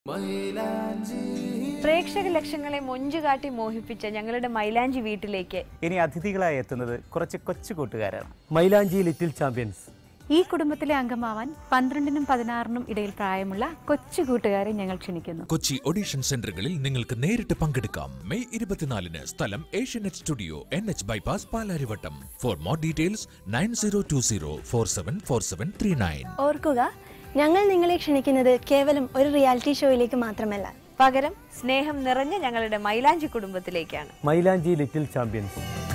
പ്രേക്ഷക ലക്ഷങ്ങളെ മൊഞ്ചുകാട്ടി മോഹിപ്പിച്ച ഞങ്ങളുടെ മൈലാഞ്ചി വീട്ടിലേക്ക് ഇനി അതിഥികളായി എത്തുന്നത് കുറച്ച് കൊച്ചു കൂട്ടുകാരാണ് മൈലാഞ്ചി ലിറ്റിൽ ചാമ്പ്യൻസ് ഈ കുടുംബത്തിലെ അംഗമാവാൻ പന്ത്രണ്ടിനും പതിനാറിനും ഇടയിൽ പ്രായമുള്ള കൊച്ചു കൂട്ടുകാരെ ഞങ്ങൾ ക്ഷണിക്കുന്നു കൊച്ചി ഒഡീഷൻ സെന്ററുകളിൽ നിങ്ങൾക്ക് നേരിട്ട് പങ്കെടുക്കാം മെയ് ഇരുപത്തിനാലിന് സ്ഥലം Asianet studio N H bypass Palarivattom for more details nine zero two zero four seven four seven three nine ഓർക്കുക ഞങ്ങൾ നിങ്ങളെ ക്ഷണിക്കുന്നത് കേവലം ഒരു റിയാലിറ്റി ഷോയിലേക്ക് മാത്രമല്ല പകരം സ്നേഹം നിറഞ്ഞ ഞങ്ങളുടെ മൈലാഞ്ചി കുടുംബത്തിലേക്കാണ് മൈലാഞ്ചി ലിറ്റിൽ ചാമ്പ്യൻസ്